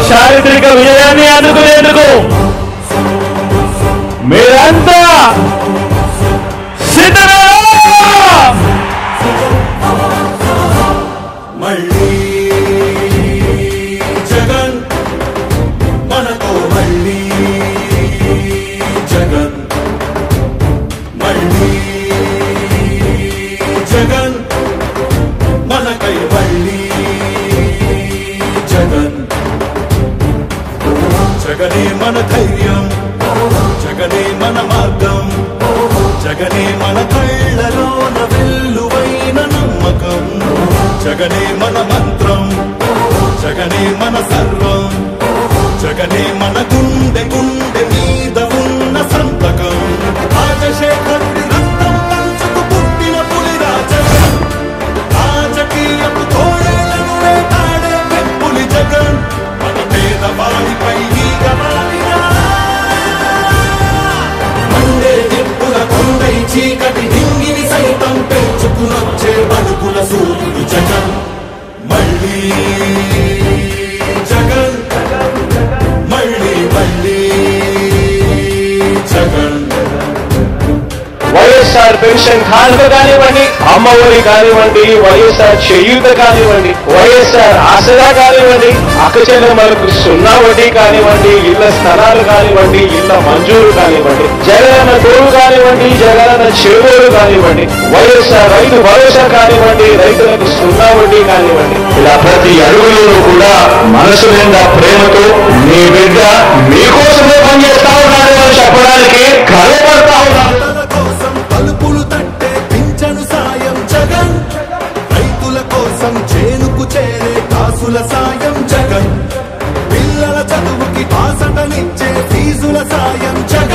చారిత్రక విజయాన్ని అందుకునేందుకు మీరంతా సిద్ధమేనా మళ్ళీ జగన్ మనతో మళ్ళీ జగన్ మళ్ళీ జగన్ మనకై మళ్ళీ జగన్ జగనే మన ధైర్యం జగనే మన మార్గం జగనే మన కళ్ళలోన వెల్లువైన నమ్మకం జగనే మన మంత్రం జగనే మన సర్వం జగనే మన గుండె గుండె మీద ఉన్న సంతకం రాజశేఖరుడి రక్తం పంచుకు పుట్టిన పులిరా జగన్ రాజకీయపు తోడేళ్లను వేటాడే పెప్పులి జగన్ మన పేదవాడిపై ఈగ వాలినా. మండే నిప్పుల కొండై చీకటి నింగిని సైతం పెంచుకునొచ్చే బడుకుల సూర్యుడు జగన్ మళ్ళీ జగన్ మళ్ళీ మళ్ళీ జగన్ వైఎస్ఆర్ పెన్షన్ కానుక కానివ్వండి అమ్మ ఒడి కానివ్వండి వైఎస్ఆర్ చేయూత కానివ్వండి వైఎస్ఆర్ ఆసరా కానివ్వండి అక్క చెల్లెమ్మలకు సున్నా వడ్డీ కానివ్వండి ఇళ్ల స్థలాలు కానివ్వండి ఇళ్ల మంజూరు కానివ్వండి జగనన్న తోడు కానివ్వండి జగనన్న చెరువులు కానివ్వండి వైఎస్ఆర్ రైతు భరోసా కానివ్వండి రైతులకు సున్నా వడ్డీ కానివ్వండి ఇలా ప్రతి అడుగులోనూ కూడా మనసు నిండా ప్రేమతో మీ బిడ్డ మీకోసమే పనిచేస్తా ఉన్నాడు అని చెప్పడానికి గర్వపడతా ఉన్నాను పేదల కోసం తలుపులు తట్టే పింఛను సాయం జగన్ రైతుల కోసం చేనుకు చేరే కాసుల సాయం జగన్ పిల్లల చదువుకి బాసటనిచ్చే ఫీజుల సాయం జగన్